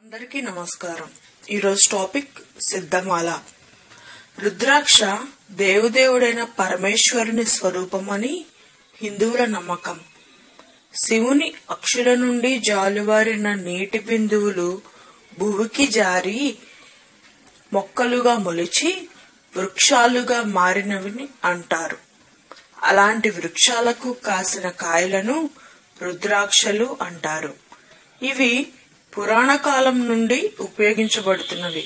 అందరికీ నమస్కారం ఈరోజు టాపిక్ సిద్ధమాల రుద్రాక్ష దేవుదేవుడైన పరమేశ్వరుని స్వరూపమని హిందువుల నమ్మకం శివుని అక్షుల నుండి జాలువారిన నీటి బిందువులు భూమికి జారి మొక్కలుగా మొలిచి వృక్షాలుగా మారినవిని అంటారు అలాంటి వృక్షాలకు కాసిన కాయలను రుద్రాక్షలు అంటారు ఇవి పురాణ కాలం నుండి ఉపయోగించబడుతున్నవి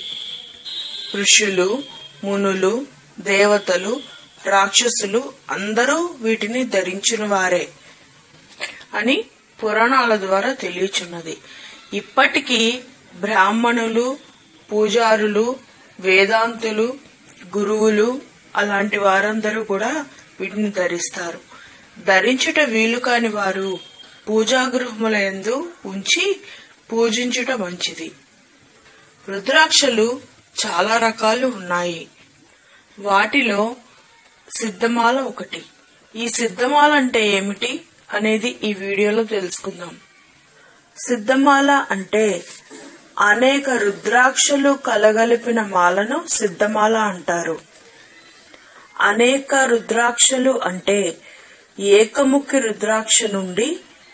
ఋషులు మునులు దేవతలు రాక్షసులు అందరూ వీటిని ధరించిన వారే అని పురాణాల ద్వారా తెలియచున్నది ఇప్పటికీ బ్రాహ్మణులు పూజారులు వేదాంతులు గురువులు అలాంటి వారందరూ కూడా వీటిని ధరిస్తారు ధరించుట వీలు కాని వారు పూజాగృహముల యందు ఉంచి పూజించుట మంచిది రుద్రాక్షలు చాలా రకాలు ఉన్నాయి వాటిలో సిద్ధమాల ఒకటి ఈ సిద్ధమాల అంటే ఏమిటి అనేది ఈ వీడియోలో తెలుసుకుందాం సిద్ధమాల అంటే అనేక రుద్రాక్షలు కలగలిపిన మాలను సిద్ధమాల అంటారు అనేక రుద్రాక్షలు అంటే ఏకముఖి రుద్రాక్ష నుండి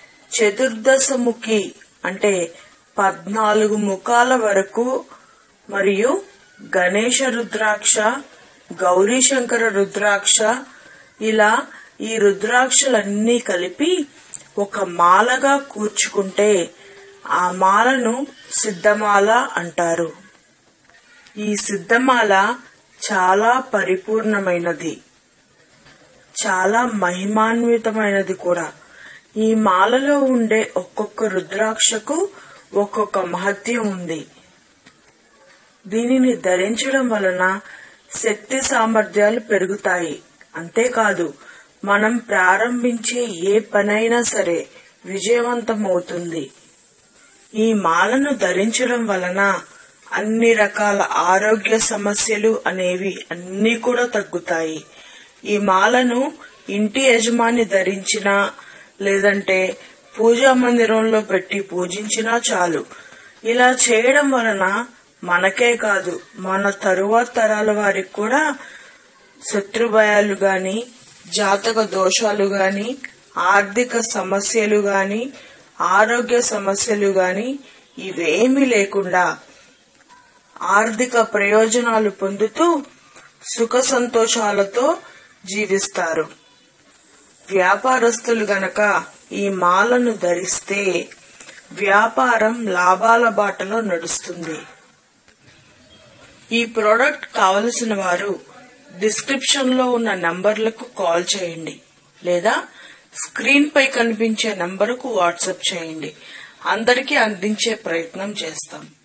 చతుర్దశముఖి అంటే పద్నాలుగు ముఖాల వరకు మరియు గణేష రుద్రాక్ష గౌరీశంకర రుద్రాక్ష ఇలా ఈ రుద్రాక్షలన్నీ కలిపి ఒక మాలగా కూర్చుకుంటే ఆ మాలను సిద్ధమాల అంటారు ఈ సిద్ధమాల చాలా పరిపూర్ణమైనది చాలా మహిమాన్వితమైనది కూడా ఈ మాలలో ఉండే ఒక్కొక్క రుద్రాక్షకు ఒక్కొక్క మహత్యం ఉంది దీనిని ధరించడం వలన శక్తి సామర్థ్యాలు పెరుగుతాయి అంతేకాదు మనం ప్రారంభించే ఏ పనైనా సరే విజయవంతమవుతుంది ఈ మాలను ధరించడం వలన అన్ని రకాల ఆరోగ్య సమస్యలు అనేవి అన్ని కూడా తగ్గుతాయి ఈ మాలను ఇంటి యజమాని ధరించినా లేదంటే పూజా మందిరంలో పెట్టి పూజించినా చాలు ఇలా చేయడం వలన మనకే కాదు మన తరువాత తరాల వారికి కూడా శత్రుభయాలు గాని జాతక దోషాలు గాని ఆర్థిక సమస్యలు గాని ఆరోగ్య సమస్యలు గాని ఇవేమీ లేకుండా ఆర్థిక ప్రయోజనాలు పొందుతూ సుఖ సంతోషాలతో జీవిస్తారు వ్యాపారస్తులు గనక ఈ మాలను ధరిస్తే వ్యాపారం లాభాల బాటలో నడుస్తుంది ఈ ప్రోడక్ట్ కావలసిన వారు డిస్క్రిప్షన్ లో ఉన్న నంబర్లకు కాల్ చేయండి లేదా స్క్రీన్ పై కనిపించే నంబరుకు వాట్సాప్ చేయండి అందరికీ అందించే ప్రయత్నం చేస్తాం